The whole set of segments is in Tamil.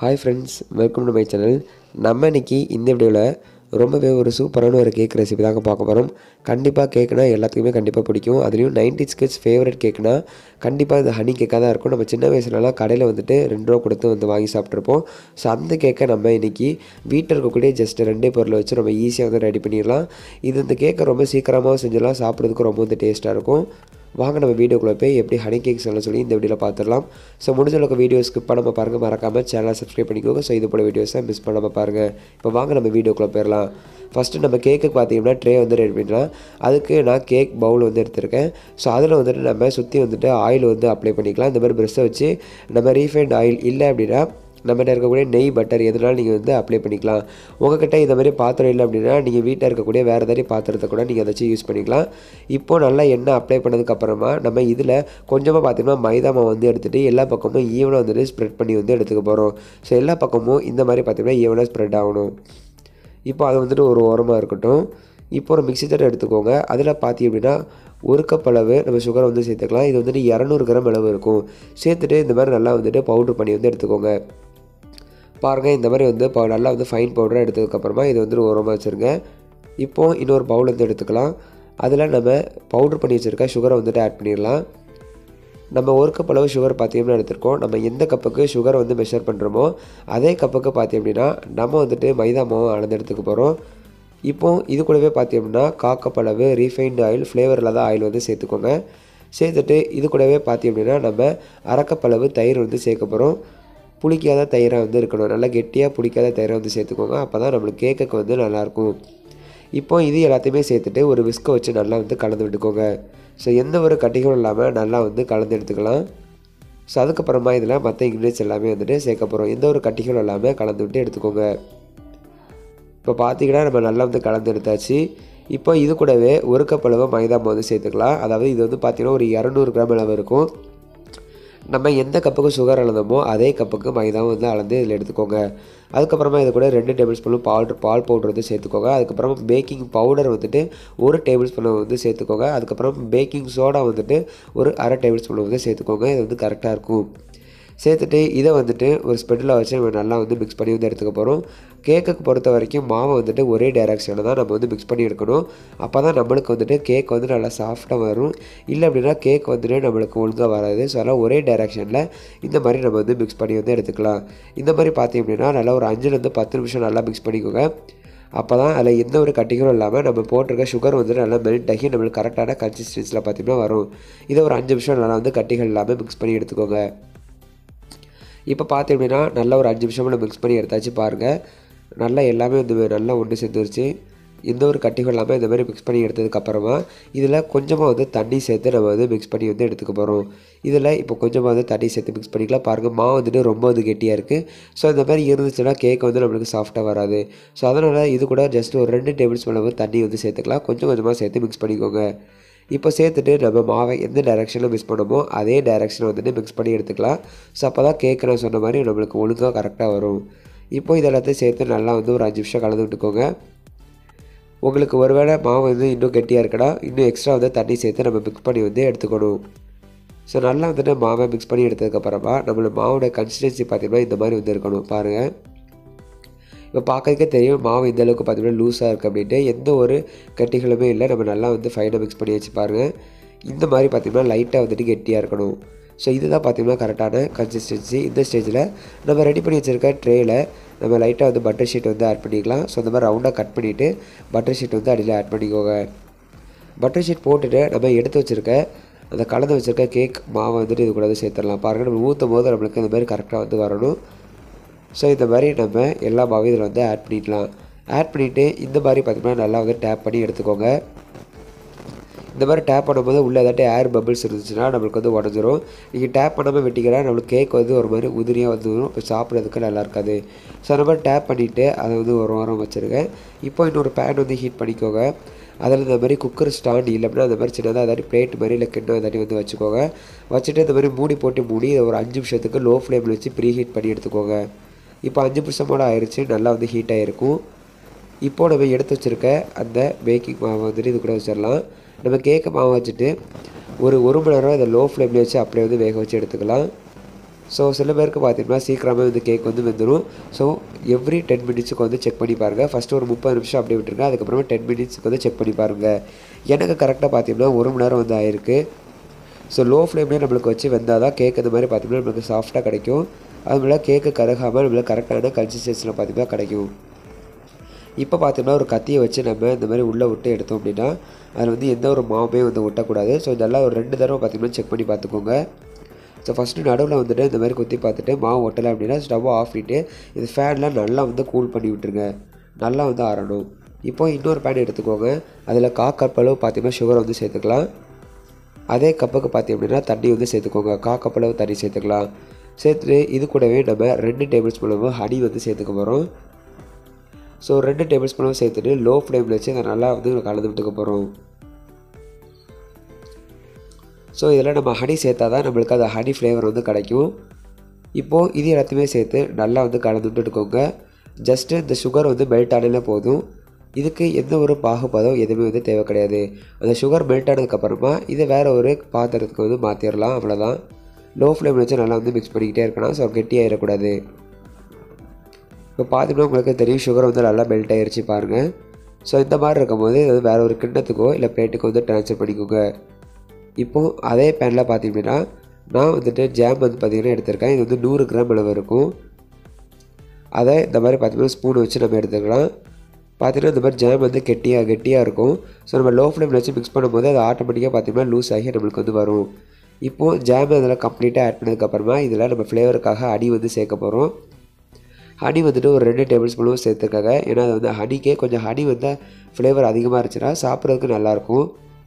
hi friends welcome to my channel நம்ம இன்னைக்கு இந்த வீடியோவில் ரொம்பவே ஒரு சூப்பரான ஒரு கேக் ரெசிபி தாங்க பார்க்க போகிறோம் கண்டிப்பாக கேக்குனா எல்லாத்துக்குமே கண்டிப்பாக பிடிக்கும் அதுலேயும் நைன்டிஸ் கிட்ஸ் ஃபேவரட் கேக்னா கண்டிப்பாக இந்த ஹனி கேக்காக தான் இருக்கும் நம்ம சின்ன வயசுலலாம் கடையில் வந்துட்டு ரெண்டு ரூபா கொடுத்து வந்து வாங்கி சாப்பிட்ருப்போம் ஸோ அந்த கேக்கை நம்ம இன்றைக்கி வீட்டில் இருக்கக்கூடிய ஜஸ்ட் ரெண்டே பொருளை வச்சு ரொம்ப ஈஸியாக வந்து ரெடி பண்ணிடலாம் இது இந்த கேக்கை ரொம்ப சீக்கிரமாக செஞ்சிடலாம் சாப்பிட்றதுக்கு ரொம்ப வந்து டேஸ்ட்டாக இருக்கும் வாங்க நம்ம வீடியோக்குள்ளே போய் எப்படி ஹனி கேக்ஸ் எல்லாம் சொல்லி இந்த வீடியோவில் பார்த்துடலாம் ஸோ முடிஞ்ச அளவுக்கு வீடியோ ஸ்கிப் பண்ணாமல் பாருங்கள் மறக்காமல் சேனலை சப்ஸ்கிரைப் பண்ணிக்கோங்க ஸோ இது போல வீடியோஸை மிஸ் பண்ணாமல் பாருங்கள் இப்போ வாங்க நம்ம வீடியோக்குள்ளே போயிடலாம் ஃபஸ்ட்டு நம்ம கேக்குக்கு பார்த்தீங்கன்னா ட்ரே வந்து ரெடி பண்ணலாம் அதுக்கு நான் கேக் பவுல் வந்து எடுத்திருக்கேன் ஸோ அதில் வந்துட்டு நம்ம சுற்றி வந்துட்டு ஆயில் வந்து அப்ளை பண்ணிக்கலாம் இந்த மாதிரி ப்ரெஷ்ஷை வச்சு நம்ம ரீஃபைண்ட் ஆயில் இல்லை அப்படின்னா நம்மகிட்ட இருக்கக்கூடிய நெய் பட்டர் எதுனாலும் நீங்கள் வந்து அப்ளை பண்ணிக்கலாம் உங்ககிட்ட இந்த மாதிரி பாத்திரம் இல்லை அப்படின்னா நீங்கள் வீட்டில் இருக்கக்கூடிய வேறு ஏதாவது பாத்திரத்தை கூட நீங்கள் அதை வச்சு யூஸ் பண்ணிக்கலாம் இப்போது நல்லா எண்ணெய் அப்ளை பண்ணதுக்கப்புறமா நம்ம இதில் கொஞ்சமாக பார்த்தீங்கன்னா மைதா மாவு வந்து எடுத்துகிட்டு எல்லா பக்கமும் ஈவனாக வந்துட்டு ஸ்ப்ரெட் பண்ணி வந்து எடுத்துக்க போகிறோம் ஸோ எல்லா பக்கமும் இந்த மாதிரி பார்த்தீங்கன்னா ஈவனாக ஸ்ப்ரெட் ஆகணும் இப்போ அது வந்துட்டு ஒரு ஓரமாக இருக்கட்டும் இப்போ ஒரு மிக்ஸி ஜார் எடுத்துக்கோங்க அதில் பார்த்தி அப்படின்னா ஒரு கப் அளவு நம்ம சுகரை வந்து சேர்த்துக்கலாம் இது வந்துட்டு இரநூறு கிராம் அளவு இருக்கும் சேர்த்துட்டு இந்த மாதிரி நல்லா வந்துட்டு பவுட்ரு பண்ணி வந்து எடுத்துக்கோங்க பாருங்கள் இந்த மாதிரி வந்து ப நல்லா வந்து ஃபைன் பவுடராக எடுத்ததுக்கப்புறமா இது வந்து ஓரமாக வச்சுருங்க இப்போது இன்னொரு பவுல் வந்து எடுத்துக்கலாம் அதில் நம்ம பவுட்ரு பண்ணி வச்சுருக்க சுகரை வந்துட்டு ஆட் பண்ணிடலாம் நம்ம ஒரு கப் அளவு சுகர் பார்த்தீங்கன்னா எடுத்திருக்கோம் நம்ம எந்த கப்புக்கு சுகரை வந்து மெஷர் பண்ணுறோமோ அதே கப்புக்கு பார்த்தீங்க அப்படின்னா நம்ம வந்துட்டு மைதா மாவு அளந்து எடுத்துக்க போகிறோம் இப்போ இது கூடவே பார்த்தீங்கன்னா காக்கப் அளவு ரீஃபைண்ட் ஆயில் ஃப்ளேவர் இல்லாத ஆயில் வந்து சேர்த்துக்கோங்க சேர்த்துட்டு இது கூடவே பார்த்தீங்க அப்படின்னா நம்ம அரைக்கப்பளவு தயிர் வந்து சேர்க்க போகிறோம் புளிக்காத தயிராக வந்து இருக்கணும் நல்லா கெட்டியாக புளிக்காத தயிரை வந்து சேர்த்துக்கோங்க அப்போ தான் நம்மளுக்கு கேக்குக்கு வந்து நல்லாயிருக்கும் இப்போ இது எல்லாத்தையுமே சேர்த்துட்டு ஒரு விஸ்கை வச்சு நல்லா வந்து கலந்து விட்டுக்கோங்க ஸோ எந்த ஒரு கட்டிகளும் இல்லாமல் நல்லா வந்து கலந்து எடுத்துக்கலாம் ஸோ அதுக்கப்புறமா இதில் மற்ற இன்க்ரீடியன்ஸ் எல்லாமே வந்துட்டு சேர்க்க போகிறோம் எந்த ஒரு கட்டிகளும் இல்லாமல் கலந்து விட்டு எடுத்துக்கோங்க இப்போ பார்த்தீங்கன்னா நம்ம நல்லா வந்து கலந்து எடுத்தாச்சு இப்போ இது கூடவே ஒரு கப் அளவு மைதா மாவு வந்து சேர்த்துக்கலாம் அதாவது இது வந்து பார்த்திங்கன்னா ஒரு இரநூறு கிராம் அளவு இருக்கும் நம்ம எந்த கப்புக்கு சுகர் அளந்தோமோ அதே கப்புக்கு மைதாவும் வந்து அளந்து இதில் எடுத்துக்கோங்க அதுக்கப்புறமா இது கூட ரெண்டு டேபிள் ஸ்பூன் பால் பால் பவுடர் வந்து சேர்த்துக்கோங்க அதுக்கப்புறமா பேக்கிங் பவுடர் வந்துட்டு ஒரு டேபிள் ஸ்பூன் வந்து சேர்த்துக்கோங்க அதுக்கப்புறம் பேக்கிங் சோடா வந்துட்டு ஒரு அரை டேபிள் ஸ்பூன் வந்து சேர்த்துக்கோங்க இது வந்து கரெக்டாக இருக்கும் சேர்த்துட்டு இதை வந்துட்டு ஒரு ஸ்பெட்டில் வச்சு நம்ம நல்லா வந்து மிக்ஸ் பண்ணி வந்து எடுத்துக்க போகிறோம் கேக்குக்கு பொறுத்த வரைக்கும் மாவை வந்துட்டு ஒரே டைரக்ஷனில் தான் நம்ம வந்து மிக்ஸ் பண்ணி எடுக்கணும் அப்போ தான் நம்மளுக்கு வந்துட்டு கேக் வந்து நல்லா சாஃப்டாக வரும் இல்லை அப்படின்னா கேக் வந்துட்டு நம்மளுக்கு ஒழுங்காக வராது ஸோ அதெல்லாம் ஒரே டைரக்ஷனில் இந்த மாதிரி நம்ம வந்து மிக்ஸ் பண்ணி வந்து எடுத்துக்கலாம் இந்த மாதிரி பார்த்தீங்க அப்படின்னா நல்லா ஒரு அஞ்சுலேருந்து பத்து நிமிஷம் நல்லா மிக்ஸ் பண்ணிக்கோங்க அப்போ தான் அதில் எந்த ஒரு கட்டிகளும் இல்லாமல் நம்ம போட்டிருக்க சுகர் வந்துட்டு நல்லா மெல்ட் ஆகி நம்மளுக்கு கரெக்டான கன்சிஸ்டன்சியில் பார்த்திங்கன்னா வரும் இதை ஒரு அஞ்சு நிமிஷம் நல்லா வந்து கட்டிகள் இல்லாமல் மிக்ஸ் பண்ணி எடுத்துக்கோங்க இப்போ பார்த்து அப்படின்னா நல்லா ஒரு அஞ்சு நிமிஷம் மிக்ஸ் பண்ணி எடுத்தாச்சு பாருங்கள் நல்லா எல்லாமே வந்து நல்லா ஒன்று சேர்ந்துருச்சு எந்த ஒரு கட்டிகள் இல்லாமல் இந்த மாதிரி மிக்ஸ் பண்ணி எடுத்ததுக்கப்புறமா இதில் கொஞ்சமாக வந்து தண்ணி சேர்த்து நம்ம வந்து மிக்ஸ் பண்ணி வந்து எடுத்துக்க போகிறோம் இதில் இப்போ கொஞ்சமாக வந்து தண்ணி சேர்த்து மிக்ஸ் பண்ணிக்கலாம் பாருங்கள் மாவு வந்துட்டு ரொம்ப வந்து கெட்டியாக இருக்குது ஸோ இந்த மாதிரி இருந்துச்சுன்னா கேக் வந்து நம்மளுக்கு சாஃப்டாக வராது ஸோ அதனால் இது கூட ஜஸ்ட் ஒரு ரெண்டு டேபிள் ஸ்பூன் அளவு தண்ணி வந்து சேர்த்துக்கலாம் கொஞ்சம் கொஞ்சமாக சேர்த்து மிக்ஸ் பண்ணிக்கோங்க இப்போ சேர்த்துட்டு நம்ம மாவை எந்த டைரெக்ஷனில் மிக்ஸ் பண்ணமோ அதே டைரெக்ஷனில் வந்துட்டு மிக்ஸ் பண்ணி எடுத்துக்கலாம் ஸோ அப்போ தான் கேக் நான் சொன்ன மாதிரி நம்மளுக்கு ஒழுங்காக கரெக்டாக வரும் இப்போ இது எல்லாத்தையும் சேர்த்து நல்லா வந்து ஒரு அஞ்சு நிமிஷம் கலந்து விட்டுக்கோங்க உங்களுக்கு ஒருவேளை மாவு வந்து இன்னும் கெட்டியாக இருக்கடா இன்னும் எக்ஸ்ட்ரா வந்து தண்ணி சேர்த்து நம்ம மிக்ஸ் பண்ணி வந்து எடுத்துக்கணும் ஸோ நல்லா வந்துட்டு மாவை மிக்ஸ் பண்ணி எடுத்ததுக்கப்புறமா நம்மளோட மாவோட கன்சிஸ்டன்சி பார்த்திங்கன்னா இந்த மாதிரி வந்து இருக்கணும் பாருங்கள் இப்போ பார்க்கறதுக்கே தெரியும் மாவு இந்த அளவுக்கு பார்த்தீங்கன்னா லூஸாக இருக்குது அப்படின்ட்டு எந்த ஒரு கட்டிகளுமே இல்லை நம்ம நல்லா வந்து ஃபைனாக மிக்ஸ் பண்ணி வச்சு பாருங்கள் இந்த மாதிரி பார்த்திங்கன்னா லைட்டாக வந்துட்டு கெட்டியாக இருக்கணும் ஸோ இதுதான் பார்த்திங்கன்னா கரெக்டான கன்சிஸ்டன்சி இந்த ஸ்டேஜில் நம்ம ரெடி பண்ணி வச்சுருக்க ட்ரேயில் நம்ம லைட்டாக வந்து பட்டர் ஷீட் வந்து ஆட் பண்ணிக்கலாம் ஸோ அந்த மாதிரி ரவுண்டாக கட் பண்ணிவிட்டு பட்டர் ஷீட் வந்து அடியில் ஆட் பண்ணிக்கோங்க பட்டர் ஷீட் போட்டுட்டு நம்ம எடுத்து வச்சுருக்க அந்த கலந்து வச்சுருக்க கேக் மாவை வந்துட்டு இது கூட வந்து சேர்த்துடலாம் பாருங்கள் நம்ம ஊற்றும் போது நம்மளுக்கு இந்த மாதிரி கரெக்டாக வந்து வரணும் ஸோ இந்த மாதிரி நம்ம எல்லா மாவையும் இதில் வந்து ஆட் பண்ணிக்கலாம் ஆட் பண்ணிவிட்டு இந்த மாதிரி பார்த்திங்கன்னா நல்லா வந்து டேப் பண்ணி எடுத்துக்கோங்க இந்த மாதிரி டேப் பண்ணும்போது உள்ளே ஏதாட்டி ஏர் பபிள்ஸ் இருந்துச்சுன்னா நம்மளுக்கு வந்து உடஞ்சிரும் நீங்கள் டேப் பண்ணாமல் வெட்டிக்கிறா நம்மளுக்கு கேக் வந்து ஒரு மாதிரி உதிரியாக வந்து வரும் இப்போ சாப்பிட்றதுக்கு நல்லா இருக்காது ஸோ அந்த மாதிரி டேப் பண்ணிவிட்டு அதை வந்து ஒரு வாரம் வச்சுருக்கேன் இப்போ இன்னொரு பேன் வந்து ஹீட் பண்ணிக்கோங்க அதில் இந்த மாதிரி குக்கர் ஸ்டாண்ட் இல்லை அப்படின்னா அந்த மாதிரி சின்னதாக ஏதாட்டி பிளேட் மாதிரி இல்லை கிண்ணம் ஏதாட்டி வந்து வச்சுக்கோங்க வச்சுட்டு இந்த மாதிரி மூடி போட்டு மூடி இதை ஒரு அஞ்சு நிமிஷத்துக்கு லோ ஃப்ளேமில் வச்சு ப்ரீ ஹீட் பண்ணி எடுத்துக்கோங்க இப்போ அஞ்சு நிமிஷமோட ஆயிடுச்சு நல்லா வந்து ஹீட் ஆகிருக்கும் இப்போது நம்ம எடுத்து வச்சுருக்க அந்த பேக்கிங் மாவை வந்துட்டு இது கூட வச்சிடலாம் நம்ம கேக்கு மாவு வச்சுட்டு ஒரு ஒரு மணி நேரம் இதை லோ ஃப்ளேமில் வச்சு அப்படியே வந்து வேக வச்சு எடுத்துக்கலாம் ஸோ சில பேருக்கு பார்த்தீங்கன்னா சீக்கிரமே வந்து கேக் வந்து வெந்துடும் ஸோ எவ்ரி டென் மினிட்ஸுக்கு வந்து செக் பண்ணி பாருங்கள் ஃபஸ்ட்டு ஒரு முப்பது நிமிஷம் அப்படியே விட்டுருங்க அதுக்கப்புறமா டென் மினிட்ஸுக்கு வந்து செக் பண்ணி பாருங்கள் எனக்கு கரெக்டாக பார்த்தீங்கன்னா ஒரு மணி நேரம் வந்து ஆயிருக்கு ஸோ லோ ஃப்ளேம்லேயே நம்மளுக்கு வச்சு வெந்தால் தான் கேக் இந்த மாதிரி பார்த்தீங்கன்னா நம்மளுக்கு சாஃப்டாக கிடைக்கும் அதுபோல் கேக்கு கருகாமல் நம்மளுக்கு கரெக்டான கன்சிஸ்டன்சியில் பார்த்தீங்கன்னா கிடைக்கும் இப்போ பார்த்தீங்கன்னா ஒரு கத்தியை வச்சு நம்ம இந்த மாதிரி உள்ளே விட்டு எடுத்தோம் அப்படின்னா அதில் வந்து எந்த ஒரு மாவுமே வந்து ஒட்டக்கூடாது ஸோ இதெல்லாம் ஒரு ரெண்டு தடவை பார்த்தீங்கன்னா செக் பண்ணி பார்த்துக்கோங்க ஸோ ஃபஸ்ட்டு நடுவில் வந்துட்டு இந்த மாதிரி குத்தி பார்த்துட்டு மாவு ஒட்டலை அப்படின்னா ஸ்டவ் ஆஃப் பண்ணிட்டு இது ஃபேன்லாம் நல்லா வந்து கூல் பண்ணி விட்டுருங்க நல்லா வந்து ஆறணும் இப்போ இன்னொரு பேன் எடுத்துக்கோங்க அதில் கா கப் அளவு பார்த்தீங்கன்னா சுகர் வந்து சேர்த்துக்கலாம் அதே கப்புக்கு பார்த்தீங்க அப்படின்னா தண்ணி வந்து சேர்த்துக்கோங்க கா கப் அளவு தண்ணி சேர்த்துக்கலாம் சேர்த்துட்டு இது கூடவே நம்ம ரெண்டு டேபிள் ஸ்பூன் அளவு ஹனி வந்து சேர்த்துக்க போகிறோம் ஸோ ரெண்டு டேபிள் ஸ்பூனும் சேர்த்துட்டு லோ ஃப்ளேமில் வச்சு அதை நல்லா வந்து கலந்து விட்டுக்க போகிறோம் ஸோ இதில் நம்ம ஹனி சேர்த்தா தான் நம்மளுக்கு அந்த ஹனி ஃப்ளேவர் வந்து கிடைக்கும் இப்போது இது எல்லாத்தையுமே சேர்த்து நல்லா வந்து கலந்து விட்டுக்கோங்க ஜஸ்ட்டு இந்த சுகர் வந்து மெல்ட் ஆனாலே போதும் இதுக்கு எந்த ஒரு பாகுபாதம் எதுவுமே வந்து தேவை கிடையாது அந்த சுகர் மெல்ட் ஆனதுக்கப்புறமா இதை வேறு ஒரு பாத்திரத்துக்கு வந்து மாற்றிடலாம் அவ்வளோதான் லோ ஃப்ளேமில் வச்சு நல்லா வந்து மிக்ஸ் பண்ணிக்கிட்டே இருக்கணும் ஸோ கெட்டியாகிடக்கூடாது இப்போ பார்த்தீங்கன்னா உங்களுக்கு தெரியும் சுகர் வந்து நல்லா மெல்ட் ஆகிருச்சு பாருங்கள் ஸோ இந்த மாதிரி இருக்கும்போது இது வேறு ஒரு கிண்ணத்துக்கோ இல்லை பிளேட்டுக்கோ வந்து ட்ரான்ஸ்ஃபர் பண்ணிக்கோங்க இப்போது அதே பேனில் பார்த்தீங்கன்னா நான் வந்துட்டு ஜாம் வந்து பார்த்திங்கன்னா எடுத்திருக்கேன் இது வந்து நூறு கிராம் அளவு இருக்கும் அதை இந்த மாதிரி பார்த்தீங்கன்னா ஸ்பூன் வச்சு நம்ம எடுத்துக்கலாம் பார்த்தீங்கன்னா இந்த மாதிரி ஜாம் வந்து கெட்டியாக கெட்டியாக இருக்கும் ஸோ நம்ம லோ ஃப்ளேமில் வச்சு மிக்ஸ் பண்ணும்போது அது ஆட்டோமேட்டிக்காக பார்த்தீங்கன்னா லூஸ் ஆகி நம்மளுக்கு வந்து வரும் இப்போது ஜாம் அதில் கம்ப்ளீட்டாக ஆட் பண்ணதுக்கப்புறமா இதில் நம்ம ஃப்ளேவருக்காக அடி வந்து சேர்க்க போகிறோம் ஹனி வந்துட்டு ஒரு ரெண்டு டேபிள் ஸ்பூனும் சேர்த்துக்காங்க ஏன்னா அது வந்து ஹனிக்கே கொஞ்சம் ஹனி வந்து ஃப்ளேவர் அதிகமாக இருந்துச்சுன்னா சாப்பிட்றதுக்கு நல்லாயிருக்கும்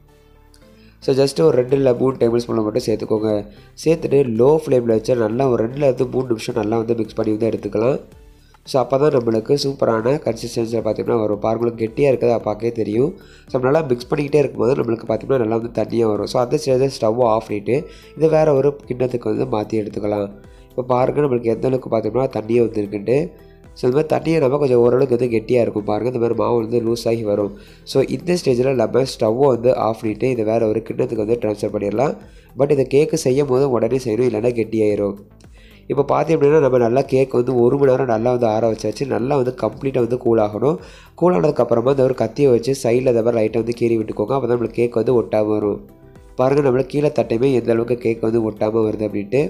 ஸோ ஜஸ்ட்டு ஒரு ரெண்டு இல்லை மூணு டேபிள் ஸ்பூனில் மட்டும் சேர்த்துக்கோங்க சேர்த்துட்டு லோ ஃப்ளேமில் வச்சு நல்லா ஒரு ரெண்டுலேருந்து மூணு நிமிஷம் நல்லா வந்து மிக்ஸ் பண்ணி வந்து எடுத்துக்கலாம் ஸோ அப்போ தான் நம்மளுக்கு சூப்பரான கன்சிஸ்டன்சியில் பார்த்திங்கன்னா வரும் பாருங்களுக்கு கெட்டியாக இருக்கிறத பார்க்கவே தெரியும் ஸோ நல்லா மிக்ஸ் பண்ணிக்கிட்டே இருக்கும்போது நம்மளுக்கு பார்த்திங்கன்னா நல்லா வந்து தண்ணியாக வரும் ஸோ அந்த ஸ்டேஜில் ஸ்டவ் ஆஃப் பண்ணிவிட்டு இதை வேறு ஒரு கிண்ணத்துக்கு வந்து மாற்றி எடுத்துக்கலாம் இப்போ பாருங்கள் நம்மளுக்கு எந்த அளவுக்கு பார்த்தோம்னா தண்ணியை வந்துருக்குன்ட்டு ஸோ இந்த மாதிரி தண்ணியை நம்ம கொஞ்சம் ஓரளவுக்கு வந்து கெட்டியாக இருக்கும் பாருங்கள் இந்த மாதிரி மாவு வந்து லூஸ் ஆகி வரும் ஸோ இந்த ஸ்டேஜில் நம்ம ஸ்டவ்வை வந்து ஆஃப் பண்ணிவிட்டு இதை வேறு ஒரு கிண்ணத்துக்கு வந்து ட்ரான்ஸ்ஃபர் பண்ணிடலாம் பட் இதை கேக்கு செய்யும் போது உடனே செய்யணும் இல்லைன்னா கெட்டியாயிரும் இப்போ பார்த்தீங்க அப்படின்னா நம்ம நல்லா கேக் வந்து ஒரு மணி நேரம் நல்லா வந்து ஆற வச்சாச்சு நல்லா வந்து கம்ப்ளீட்டாக வந்து கூல் ஆகணும் கூல் ஆனதுக்கப்புறமா இந்த ஒரு கத்தியை வச்சு சைடில் இந்த மாதிரி லைட்டை வந்து கீறி விட்டுக்கோங்க அப்போ தான் நம்மளுக்கு கேக் வந்து ஒட்டாமல் வரும் பாருங்கள் நம்மளுக்கு கீழே தட்டையுமே எந்த அளவுக்கு கேக் வந்து ஒட்டாமல் வருது அப்படின்ட்டு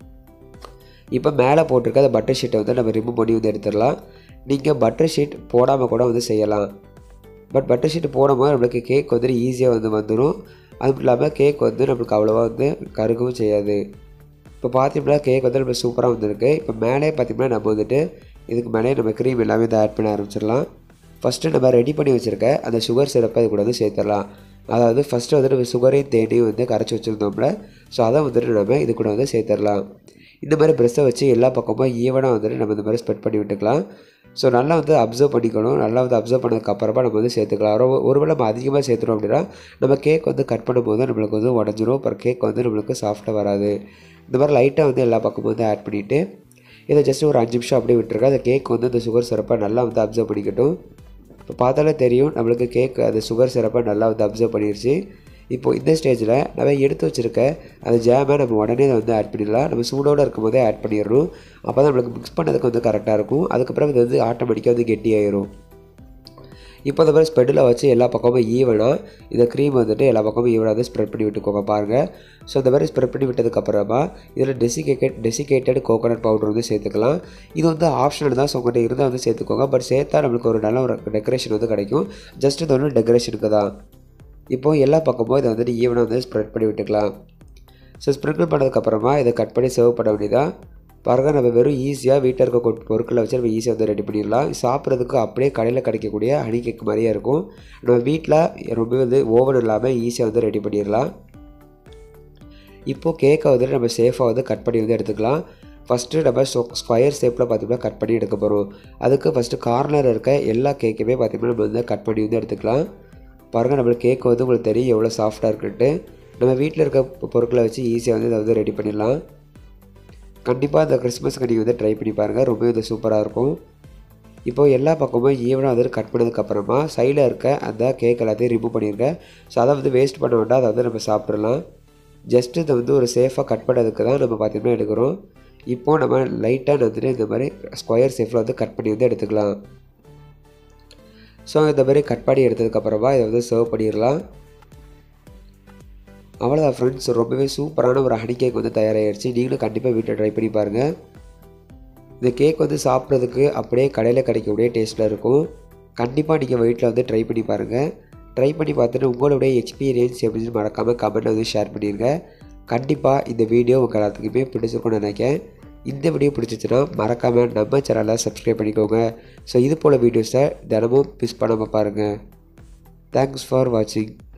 இப்போ மேலே போட்டிருக்க அந்த பட்டர் ஷீட்டை வந்து நம்ம ரிமூவ் பண்ணி வந்து எடுத்துடலாம் நீங்கள் பட்டர் ஷீட் போடாமல் கூட வந்து செய்யலாம் பட் பட்டர் ஷீட் போடும்போது நம்மளுக்கு கேக் வந்து ஈஸியாக வந்து வந்துடும் அதுவும் இல்லாமல் கேக் வந்து நம்மளுக்கு அவ்வளோவா வந்து கருகவும் செய்யாது இப்போ பார்த்தீங்கன்னா கேக் வந்து நம்ம சூப்பராக வந்திருக்கு இப்போ மேலே பார்த்தீங்கன்னா நம்ம வந்துட்டு இதுக்கு மேலே நம்ம க்ரீம் எல்லாமே வந்து ஆட் பண்ண ஆரம்பிச்சிடலாம் ஃபஸ்ட்டு நம்ம ரெடி பண்ணி வச்சுருக்க அந்த சுகர் சிரப்பை இது கூட வந்து சேர்த்துடலாம் அதாவது ஃபஸ்ட்டு வந்து நம்ம சுகரையும் தேனையும் வந்து கரைச்சி வச்சுருந்தோம்ல ஸோ அதை வந்துட்டு நம்ம இது கூட வந்து சேர்த்துடலாம் இந்த மாதிரி ப்ரெஷ்ஷை வச்சு எல்லா பக்கமும் ஈவனாக வந்துட்டு நம்ம இந்த மாதிரி ஸ்ப்ரெட் பண்ணி விட்டுக்கலாம் ஸோ நல்லா வந்து அப்சர்வ் பண்ணிக்கணும் நல்லா வந்து அப்சர்வ் பண்ணதுக்கப்புறமா நம்ம வந்து சேர்த்துக்கலாம் ஒரு ஒருவேளை நம்ம அதிகமாக சேர்த்துறோம் அப்படின்னா நம்ம கேக் வந்து கட் பண்ணும்போது நம்மளுக்கு வந்து உடஞ்சிரும் அப்புறம் கேக் வந்து நம்மளுக்கு சாஃப்டாக வராது இந்த மாதிரி லைட்டாக வந்து எல்லா பக்கமும் வந்து ஆட் பண்ணிவிட்டு இதை ஜஸ்ட் ஒரு அஞ்சு நிமிஷம் அப்படியே விட்டுருங்க அந்த கேக் வந்து அந்த சுகர் சிறப்பாக நல்லா வந்து அப்சர்வ் பண்ணிக்கட்டும் இப்போ பார்த்தாலே தெரியும் நம்மளுக்கு கேக் அந்த சுகர் சிறப்பாக நல்லா வந்து அப்சர்வ் பண்ணிருச்சு இப்போது இந்த ஸ்டேஜில் நம்ம எடுத்து வச்சுருக்க அந்த ஜாமை நம்ம உடனே அதை வந்து ஆட் பண்ணிடலாம் நம்ம சூடோடு இருக்கும் போதே ஆட் பண்ணிடணும் அப்போ தான் நம்மளுக்கு மிக்ஸ் பண்ணதுக்கு வந்து கரெக்டாக இருக்கும் அதுக்கப்புறம் இது வந்து ஆட்டோமேட்டிக்காக வந்து கெட்டியாயிரும் இப்போ இந்த மாதிரி ஸ்ப்ரெட்டில் வச்சு எல்லா பக்கமும் ஈவனாக இந்த க்ரீம் வந்துட்டு எல்லா பக்கமும் ஈவனாக வந்து ஸ்ப்ரெட் பண்ணி விட்டுக்கோங்க பாருங்கள் ஸோ இந்த மாதிரி ஸ்ப்ரெட் பண்ணி விட்டதுக்கப்புறமா இதில் டெசிகேட் டெசிகேட்டட் கோகோனட் பவுடர் வந்து சேர்த்துக்கலாம் இது வந்து ஆப்ஷனல் தான் ஸோ உங்கள்கிட்ட இருந்தால் வந்து சேர்த்துக்கோங்க பட் சேர்த்தா நம்மளுக்கு ஒரு நல்ல ஒரு டெக்கரேஷன் வந்து கிடைக்கும் ஜஸ்ட் இது ஒன்று டெக்கரேஷனுக்கு தான் இப்போது எல்லா பக்கமும் இதை வந்துட்டு ஈவனாக வந்து ஸ்ப்ரெட் பண்ணி விட்டுக்கலாம் ஸோ ஸ்ப்ரெட் பண்ணதுக்கப்புறமா இதை கட் பண்ணி சர்வ் பண்ண வேண்டியதான் பாருங்கள் நம்ம வெறும் ஈஸியாக வீட்டில் இருக்க கொ- பொருட்களை வச்சு நம்ம ஈஸியாக வந்து ரெடி பண்ணிடலாம் சாப்பிட்றதுக்கு அப்படியே கடையில் கிடைக்கக்கூடிய ஹனி கேக் மாதிரியே இருக்கும் நம்ம வீட்டில் ரொம்ப வந்து ஓவன் இல்லாமல் ஈஸியாக வந்து ரெடி பண்ணிடலாம் இப்போது கேக்கை வந்துட்டு நம்ம சேஃபாக வந்து கட் பண்ணி வந்து எடுத்துக்கலாம் ஃபஸ்ட்டு நம்ம ஸ்கொயர் ஷேப்பில் பார்த்தோம்னா கட் பண்ணி எடுக்க போகிறோம் அதுக்கு ஃபஸ்ட்டு கார்னர் இருக்க எல்லா கேக்குமே பார்த்திங்கன்னா நம்ம வந்து கட் பண்ணி வந்து எடுத்துக்கலாம் பாருங்கள் நம்மளுக்கு கேக் வந்து உங்களுக்கு தெரியும் எவ்வளோ சாஃப்டாக இருக்குன்ட்டு நம்ம வீட்டில் இருக்க பொ- பொருட்களை வச்சு ஈஸியாக வந்து இதை வந்து ரெடி பண்ணிடலாம் கண்டிப்பாக இந்த கிறிஸ்மஸ்க்கு நீங்கள் வந்து ட்ரை பண்ணி பாருங்கள் ரொம்பவே வந்து சூப்பராக இருக்கும் இப்போ எல்லா பக்கமும் ஈவனாக வந்து கட் பண்ணதுக்கப்புறமா சைடில் இருக்க அந்த கேக் எல்லாத்தையும் ரிமூவ் பண்ணியிருக்கேன் ஸோ அதை வந்து வேஸ்ட் பண்ண வேண்டாம் அதை வந்து நம்ம சாப்பிட்றலாம் ஜஸ்ட் இதை வந்து ஒரு சேஃபாக கட் பண்ணதுக்கு தான் நம்ம பார்த்தீங்கன்னா எடுக்கிறோம் இப்போது நம்ம லைட்டாக வந்துட்டு இந்த மாதிரி ஸ்கொயர் ஷேப்பில் வந்து கட் பண்ணி வந்து எடுத்துக்கலாம் ஸோ இந்த மாதிரி கட் பண்ணி எடுத்ததுக்கப்புறமா இதை வந்து சர்வ் பண்ணிடலாம் அவ்வளோதான் ஃப்ரெண்ட்ஸ் ரொம்பவே சூப்பரான ஒரு ஹனி கேக் வந்து தயாராகிடுச்சு நீங்களும் கண்டிப்பாக வீட்டில் ட்ரை பண்ணி பாருங்கள் இந்த கேக் வந்து சாப்பிட்றதுக்கு அப்படியே கடையில் கிடைக்கக்கூடிய டேஸ்ட்டில் இருக்கும் கண்டிப்பாக நீங்கள் வீட்டில் வந்து ட்ரை பண்ணி பாருங்கள் ட்ரை பண்ணி பார்த்துட்டு உங்களுடைய எக்ஸ்பீரியன்ஸ் எப்படின்னு மறக்காமல் கமெண்ட்டில் வந்து ஷேர் பண்ணிடுங்க கண்டிப்பாக இந்த வீடியோ உங்கள் எல்லாத்துக்குமே பிடிச்சிருக்கும்னு நினைக்கிறேன் இந்த வீடியோ பிடிச்சிச்சுன்னா மறக்காமல் நம்ம சேனலை சப்ஸ்கிரைப் பண்ணிக்கோங்க ஸோ இது போல் வீடியோஸை தினமும் மிஸ் பண்ணாமல் பாருங்கள் தேங்க்ஸ் ஃபார் வாட்சிங்